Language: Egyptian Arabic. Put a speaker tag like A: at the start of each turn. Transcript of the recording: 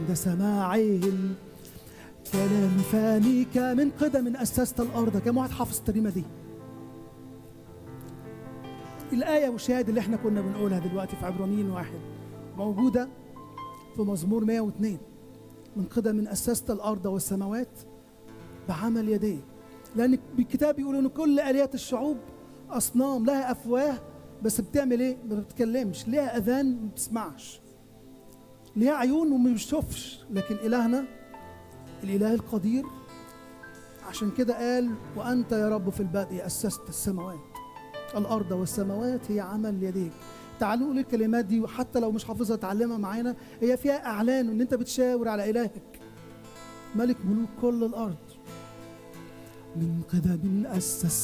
A: عند سماعه الكلام فانيك من قدم أسست الأرض كم واحد حافظ الترنيمة دي الآية والشهادة اللي احنا كنا بنقولها دلوقتي في عبرانيين واحد موجودة في مزمور 102 من قدم أسست الأرض والسماوات بعمل يديه لأن الكتاب بيقول إن كل آليات الشعوب أصنام لها أفواه بس بتعمل إيه؟ ما بتتكلمش ليها أذان ما بتسمعش ليها عيون وما بتشوفش لكن إلهنا الإله القدير عشان كده قال وأنت يا رب في البدء أسست السماوات الأرض والسماوات هي عمل يديك تعالوا نقول الكلمات دي وحتى لو مش حافظها تعلمها معانا هي فيها إعلان إن أنت بتشاور على إلهك ملك ملوك كل الأرض من قدم أسس